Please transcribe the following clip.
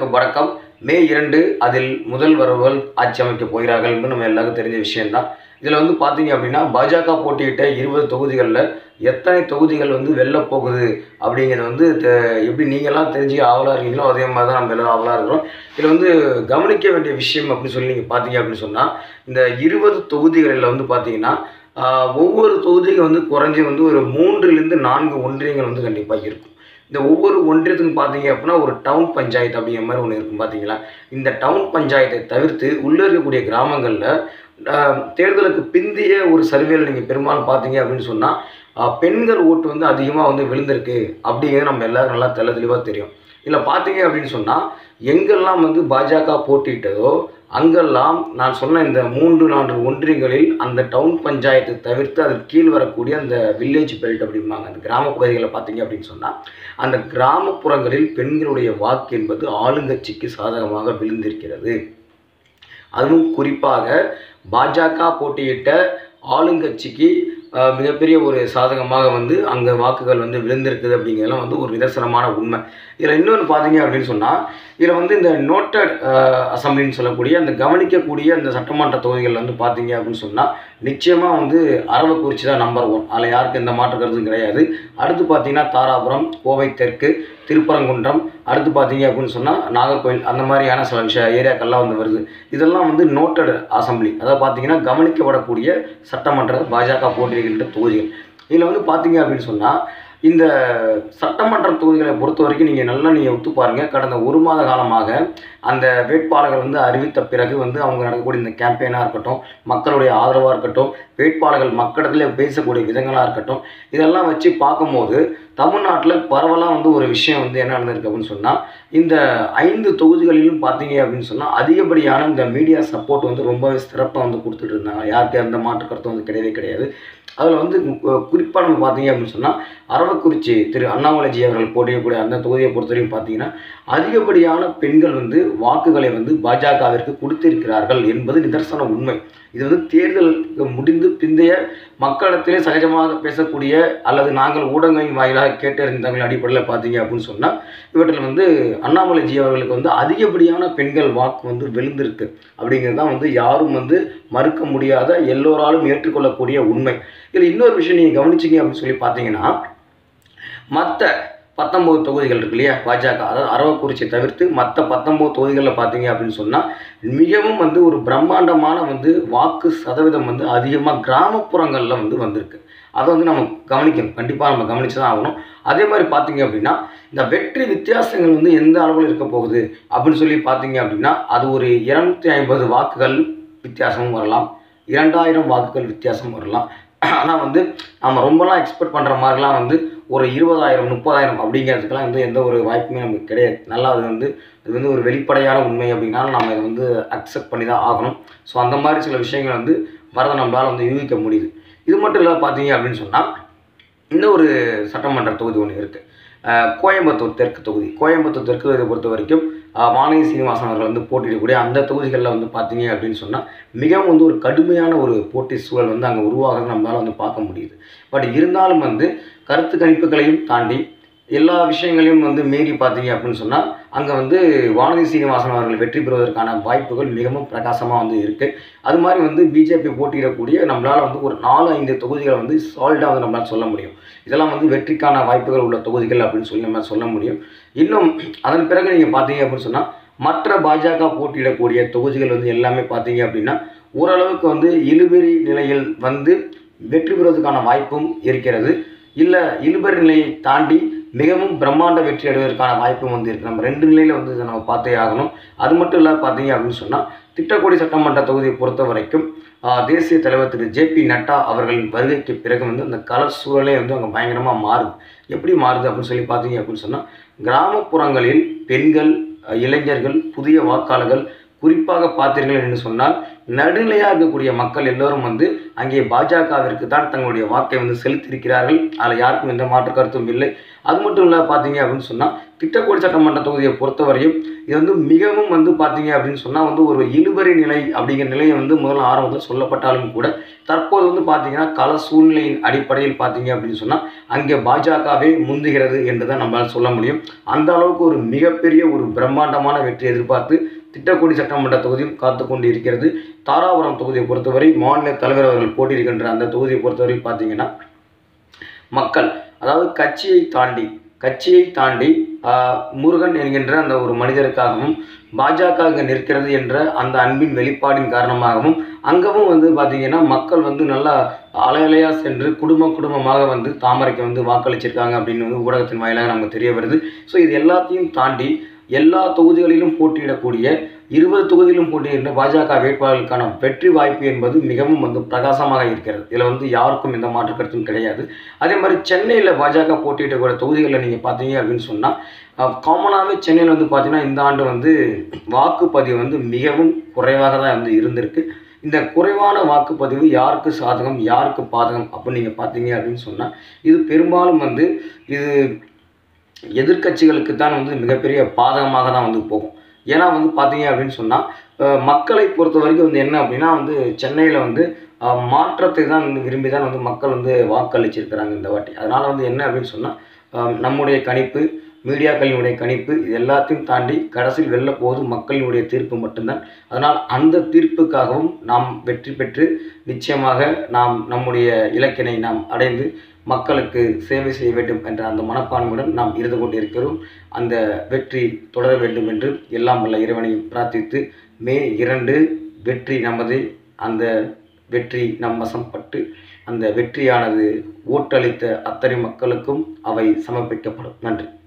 அனைவருக்கும் வணக்கம் மே இரண்டு அதில் முதல் வரவுகள் ஆட்சி அமைக்கப் போகிறார்கள் என்று நம்ம எல்லாருக்கும் தெரிஞ்ச விஷயம்தான் இதில் வந்து பார்த்தீங்க அப்படின்னா பாஜக போட்டியிட்ட இருபது தொகுதிகளில் எத்தனை தொகுதிகள் வந்து வெல்ல போகுது அப்படிங்கிறது வந்து தெ- எப்படி நீங்கள்லாம் தெரிஞ்சு ஆவலாக இருக்கீங்களோ அதே மாதிரி தான் நம்ம எல்லோரும் ஆவலாக இருக்கிறோம் இதில் வந்து கவனிக்க வேண்டிய விஷயம் அப்படின்னு சொல்லி நீங்கள் பார்த்தீங்க அப்படின்னு சொன்னால் இந்த இருபது தொகுதிகளில் வந்து பார்த்தீங்கன்னா ஆஹ், ஒவ்வொரு தொகுதிக்கும் வந்து குறைஞ்சி வந்து ஒரு மூன்றிலிருந்து நான்கு ஒன்றியங்கள் வந்து கண்டிப்பாக இருக்கும் இந்த ஒவ்வொரு ஒன்றியத்துக்கும் பார்த்தீங்க அப்படின்னா ஒரு டவுன் பஞ்சாயத்து அப்படிங்கிற மாதிரி ஒன்று இருக்கும் பார்த்தீங்களா இந்த டவுன் பஞ்சாயத்தை தவிர்த்து உள்ளே இருக்கக்கூடிய கிராமங்களில் ஆஹ், தேர்தலுக்கு பிந்தைய ஒரு சர்வேல நீங்கள் பெரும்பாலும் பார்த்தீங்க அப்படின்னு சொன்னால் பெண்கள் ஓட்டு வந்து அதிகமாக வந்து விழுந்திருக்கு அப்படிங்கிறது நம்ம எல்லாரும் நல்லா தெள்ள தெளிவாக தெரியும் இதில் பார்த்தீங்க அப்படின்னு சொன்னால் எங்கெல்லாம் வந்து பாஜக போட்டியிட்டதோ அங்கெல்லாம் நான் சொன்ன இந்த மூன்று நான்கு ஒன்றியங்களில் அந்த டவுன் பஞ்சாயத்து தவிர்த்து அதற்கு கீழ் வரக்கூடிய அந்த வில்லேஜ் பெல்ட் அப்படிம்பாங்க அந்த கிராம பகுதிகளில் பார்த்தீங்க அப்படின்னு சொன்னால் அந்த கிராமப்புறங்களில் பெண்களுடைய வாக்கு என்பது ஆளுங்கட்சிக்கு சாதகமாக விழுந்திருக்கிறது அதுவும் குறிப்பாக பாஜக போட்டியிட்ட ஆளுங்கட்சிக்கு அஹ், மிகப்பெரிய ஒரு சாதகமாக வந்து அங்கே வாக்குகள் வந்து விழுந்திருக்குது அப்படிங்கிறதுலாம் வந்து ஒரு நிதர்சனமான உண்மை இதில் இன்னொன்று பார்த்தீங்க அப்படின்னு சொன்னால் இதில் வந்து இந்த நோட்டட் அசம்பிளின்னு சொல்லக்கூடிய அந்த கவனிக்கக்கூடிய அந்த சட்டமன்ற தொகுதிகள் வந்து பார்த்தீங்க அப்படின்னு சொன்னால் நிச்சயமாக வந்து அரவக்குறிச்சி தான் நம்பர் ஒன் அதில் யாருக்கும் எந்த மாற்று கருத்தும் கிடையாது அடுத்து பார்த்தீங்கன்னா தாராபுரம் கோவை தெற்கு திருப்பரங்குன்றம் அடுத்து பார்த்தீங்க அப்படின்னு சொன்னால் நாகர்கோவில் அந்த மாதிரியான சில விஷய ஏரியாக்கள்லாம் வந்து வருது இதெல்லாம் வந்து நோட்டட் அசம்பிளி அதாவது பார்த்தீங்கன்னா கவனிக்கப்படக்கூடிய சட்டமன்ற பாஜக போட்டியிடுகின்ற தொகுதிகள் இதில் வந்து பார்த்தீங்க அப்படின்னு சொன்னால் இந்த சட்டமன்ற தொகுதிகளை பொறுத்த வரைக்கும் நீங்கள் நல்லா நீங்கள் ஒத்து பாருங்கள் கடந்த ஒரு மாத காலமாக அந்த வேட்பாளர்கள் வந்து அறிவித்த பிறகு வந்து அவங்க நடக்கக்கூடிய இந்த கேம்பெயினாக இருக்கட்டும் மக்களுடைய ஆதரவாக இருக்கட்டும் வேட்பாளர்கள் மக்களிடத்தில் பேசக்கூடிய விதங்களாக இருக்கட்டும் இதெல்லாம் வச்சு பார்க்கும்போது தமிழ்நாட்டில் பரவலாக வந்து ஒரு விஷயம் வந்து என்ன நடந்திருக்கு அப்படின்னு சொன்னால் இந்த ஐந்து தொகுதிகளிலும் பார்த்தீங்க அப்படின்னு சொன்னால் அதிகப்படியான இந்த மீடியா சப்போர்ட் வந்து ரொம்பவே சிறப்பாக வந்து கொடுத்துட்டு இருந்தாங்க யாருக்கு அந்த மாற்று கருத்தும் வந்து கிடையவே கிடையாது அதில் வந்து குறிப்பாக நம்ம பார்த்தீங்க அப்படின்னு சொன்னால் அரவக்குறிச்சி திரு அண்ணாமலைஜி அவர்கள் போட்டியக்கூடிய அந்த தொகுதியை பொறுத்தவரைக்கும் பார்த்தீங்கன்னா அதிகப்படியான பெண்கள் வந்து வாக்குகளை வந்து பாஜகவிற்கு கொடுத்திருக்கிறார்கள் என்பது நிதர்சன உண்மை இது வந்து தேர்தல் முடிந்து பிந்தைய மக்களிடத்திலே சகஜமாக பேசக்கூடிய அல்லது நாங்கள் ஊடகங்களின் வாயிலாக கேட்டறிந்தவர்கள் அடிப்படையில் பார்த்தீங்க அப்படின்னு சொன்னால் இவற்றில் வந்து அண்ணாமலைஜி அவர்களுக்கு வந்து அதிகப்படியான பெண்கள் வாக்கு வந்து விழுந்திருக்கு அப்படிங்கிறது தான் வந்து யாரும் வந்து மறுக்க முடியாத எல்லோராலும் ஏற்றுக்கொள்ளக்கூடிய உண்மை இதில் இன்னொரு விஷயம் நீங்கள் கவனிச்சிங்க அப்படின்னு சொல்லி பார்த்தீங்கன்னா மற்ற பத்தொம்போது தொகுதிகள் இருக்கு இல்லையா பாஜக அதாவது அரவக்குறிச்சி தவிர்த்து மற்ற பத்தொம்போது தொகுதிகளில் பார்த்தீங்க அப்படின்னு சொன்னால் மிகவும் வந்து ஒரு பிரம்மாண்டமான வந்து வாக்கு சதவீதம் வந்து அதிகமாக கிராமப்புறங்களில் வந்து வந்திருக்கு அதை வந்து நம்ம கவனிக்கணும் கண்டிப்பாக நம்ம கவனித்து தான் ஆகணும் அதே மாதிரி பார்த்தீங்க அப்படின்னா இந்த வெற்றி வித்தியாசங்கள் வந்து எந்த அளவில் இருக்க போகுது அப்படின்னு சொல்லி பார்த்தீங்க அப்படின்னா அது ஒரு இரநூத்தி ஐம்பது வாக்குகள் வித்தியாசமும் வரலாம் இரண்டாயிரம் வாக்குகள் வித்தியாசம் வரலாம் ஆனால் வந்து நம்ம ரொம்பலாம் எக்ஸ்பெக்ட் பண்ணுற மாதிரிலாம் வந்து ஒரு இருபதாயிரம் முப்பதாயிரம் அப்படிங்கிறதுக்கெல்லாம் வந்து எந்த ஒரு வாய்ப்புமே நமக்கு கிடையாது நல்லா அது வந்து அது வந்து ஒரு வெளிப்படையான உண்மை அப்படின்னாலும் நம்ம இதை வந்து அக்செப்ட் பண்ணி தான் ஆகணும் ஸோ அந்த மாதிரி சில விஷயங்கள் வந்து வரதை நம்மளால் வந்து யூகிக்க முடியுது இது மட்டும் இல்லை பார்த்தீங்க அப்படின்னு சொன்னால் இன்னும் ஒரு சட்டமன்ற தொகுதி ஒன்று இருக்குது கோயம்புத்தூர் தெற்கு தொகுதி கோயம்புத்தூர் தெற்கு தொகுதியை பொறுத்த வரைக்கும் அஹ், வானதி சீனிவாசன் அவர்கள் வந்து போட்டியிடக்கூடிய அந்த தொகுதிகளில் வந்து பார்த்தீங்க அப்படின்னு சொன்னால் மிகவும் வந்து ஒரு கடுமையான ஒரு போட்டி சூழல் வந்து அங்கே உருவாகிறது நம்மளால் வந்து பார்க்க முடியுது பட் இருந்தாலும் வந்து கருத்து கணிப்புகளையும் தாண்டி எல்லா விஷயங்களையும் வந்து மீறி பார்த்தீங்க அப்படின்னு சொன்னால் அங்கே வந்து வானதி சீனிவாசன் அவர்கள் வெற்றி பெறுவதற்கான வாய்ப்புகள் மிகவும் பிரகாசமாக வந்து இருக்குது அது மாதிரி வந்து பிஜேபி போட்டியிடக்கூடிய நம்மளால் வந்து ஒரு நாலு ஐந்து தொகுதிகளை வந்து சால்டாக வந்து நம்மளால் சொல்ல முடியும் இதெல்லாம் வந்து வெற்றிக்கான வாய்ப்புகள் உள்ள தொகுதிகள் அப்படின்னு சொல்லி நம்ம சொல்ல முடியும் இன்னும் அதன் பிறகு நீங்கள் பார்த்தீங்க அப்படின்னு சொன்னால் மற்ற பாஜக போட்டியிடக்கூடிய தொகுதிகள் வந்து எல்லாமே பார்த்தீங்க அப்படின்னா ஓரளவுக்கு வந்து இழுபறி நிலையில் வந்து வெற்றி பெறுவதற்கான வாய்ப்பும் இருக்கிறது இல்லை இழுபறி நிலையை தாண்டி மிகவும் பிரம்மாண்ட வெற்றி அடைவதற்கான வாய்ப்பும் வந்து இருக்குது நம்ம ரெண்டு நிலையில் வந்து இதை நம்ம பார்த்தே ஆகணும் அது மட்டும் இல்லை பார்த்தீங்க அப்படின்னு சொன்னால் திட்டக்குடி சட்டமன்ற தொகுதியை பொறுத்த வரைக்கும் ஆஹ், தேசிய தலைவர் திரு ஜே பி நட்டா அவர்களின் வருகைக்கு பிறகு வந்து அந்த கள சூழலே வந்து அங்கே பயங்கரமாக மாறுது எப்படி மாறுது அப்படின்னு சொல்லி பார்த்தீங்க அப்படின்னு சொன்னால் கிராமப்புறங்களில் பெண்கள் அஹ், இளைஞர்கள் புதிய வாக்காளர்கள் குறிப்பாக பார்த்தீர்கள் என்று சொன்னால் நடுநிலையாக இருக்கக்கூடிய மக்கள் எல்லோரும் வந்து அங்கே பாஜகவிற்கு தான் தங்களுடைய வாக்கை வந்து செலுத்தியிருக்கிறார்கள் அதில் யாருக்கும் எந்த மாற்று கருத்தும் இல்லை அது மட்டும் இல்லை பார்த்தீங்க அப்படின்னு சொன்னால் திட்டக்கோடி சட்டமன்ற தொகுதியை பொறுத்தவரையும் இது வந்து மிகவும் வந்து பார்த்தீங்க அப்படின்னு சொன்னால் வந்து ஒரு இழுபறி நிலை அப்படிங்கிற நிலையை வந்து முதல்ல ஆரம்பத்தில் சொல்லப்பட்டாலும் கூட தற்போது வந்து பார்த்தீங்கன்னா கள சூழ்நிலையின் அடிப்படையில் பார்த்தீங்க அப்படின்னு சொன்னால் அங்கே பாஜகவே முந்துகிறது என்று தான் நம்மளால் சொல்ல முடியும் அந்த அளவுக்கு ஒரு மிகப்பெரிய ஒரு பிரம்மாண்டமான வெற்றி எதிர்பார்த்து திட்டக்குடி சட்டமன்ற தொகுதியும் காத்து கொண்டு இருக்கிறது தாராபுரம் தொகுதியை பொறுத்தவரை மாநில தலைவர் அவர்கள் போட்டியிருக்கின்ற அந்த தொகுதியை பொறுத்தவரை பார்த்தீங்கன்னா மக்கள் அதாவது கட்சியை தாண்டி கட்சியை தாண்டி ஆஹ், முருகன் என்கின்ற அந்த ஒரு மனிதருக்காகவும் பாஜக இங்கே நிற்கிறது என்ற அந்த அன்பின் வெளிப்பாடின் காரணமாகவும் அங்கவும் வந்து பார்த்தீங்கன்னா மக்கள் வந்து நல்லா அலையலையாக சென்று குடும்ப குடும்பமாக வந்து தாமரைக்கு வந்து வாக்களிச்சிருக்காங்க அப்படின்னு வந்து ஊடகத்தின் வாயிலாக நமக்கு தெரிய வருது ஸோ இது எல்லாத்தையும் தாண்டி எல்லா தொகுதிகளிலும் போட்டியிடக்கூடிய இருபது தொகுதியிலும் போட்டியிடுற பாஜக வேட்பாளர்களுக்கான வெற்றி வாய்ப்பு என்பது மிகவும் வந்து பிரகாசமாக இருக்கிறது இதில் வந்து யாருக்கும் எந்த மாற்று கருத்தும் கிடையாது அதே மாதிரி சென்னையில் பாஜக போட்டியிடக்கூடிய தொகுதிகளில் நீங்கள் பார்த்தீங்க அப்படின்னு சொன்னால் காமனாகவே சென்னையில் வந்து பார்த்தீங்கன்னா இந்த ஆண்டு வந்து வாக்குப்பதிவு வந்து மிகவும் குறைவாக தான் வந்து இருந்திருக்கு இந்த குறைவான வாக்குப்பதிவு யாருக்கு சாதகம் யாருக்கு பாதகம் அப்படின்னு நீங்கள் பார்த்தீங்க அப்படின்னு சொன்னால் இது பெரும்பாலும் வந்து இது எதிர்க்கட்சிகளுக்கு தான் வந்து மிகப்பெரிய பாதகமாக தான் வந்து போகும் ஏன்னா வந்து பார்த்தீங்க அப்படின்னு சொன்னால் மக்களை பொறுத்த வரைக்கும் வந்து என்ன அப்படின்னா வந்து சென்னையில் வந்து அஹ், மாற்றத்தை தான் வந்து விரும்பி தான் வந்து மக்கள் வந்து வாக்களிச்சிருக்கிறாங்க இந்த வாட்டி அதனால் வந்து என்ன அப்படின்னு சொன்னால் நம்முடைய கணிப்பு மீடியாக்களினுடைய கணிப்பு இது எல்லாத்தையும் தாண்டி கடைசியில் வெல்ல போவது மக்களினுடைய தீர்ப்பு மட்டும்தான் அதனால் அந்த தீர்ப்புக்காகவும் நாம் வெற்றி பெற்று நிச்சயமாக நாம் நம்முடைய இலக்கினை நாம் அடைந்து மக்களுக்கு சேவை செய்ய வேண்டும் என்ற அந்த மனப்பான்மையுடன் நாம் இருந்து கொண்டிருக்கிறோம் அந்த வெற்றி தொடர வேண்டும் என்று எல்லாம் வல்ல இறைவனையும் பிரார்த்தித்து மே இரண்டு வெற்றி நமது அந்த வெற்றி நம் வசப்பட்டு அந்த வெற்றியானது ஓட்டளித்த அத்தனை மக்களுக்கும் அவை சமர்ப்பிக்கப்படும் நன்றி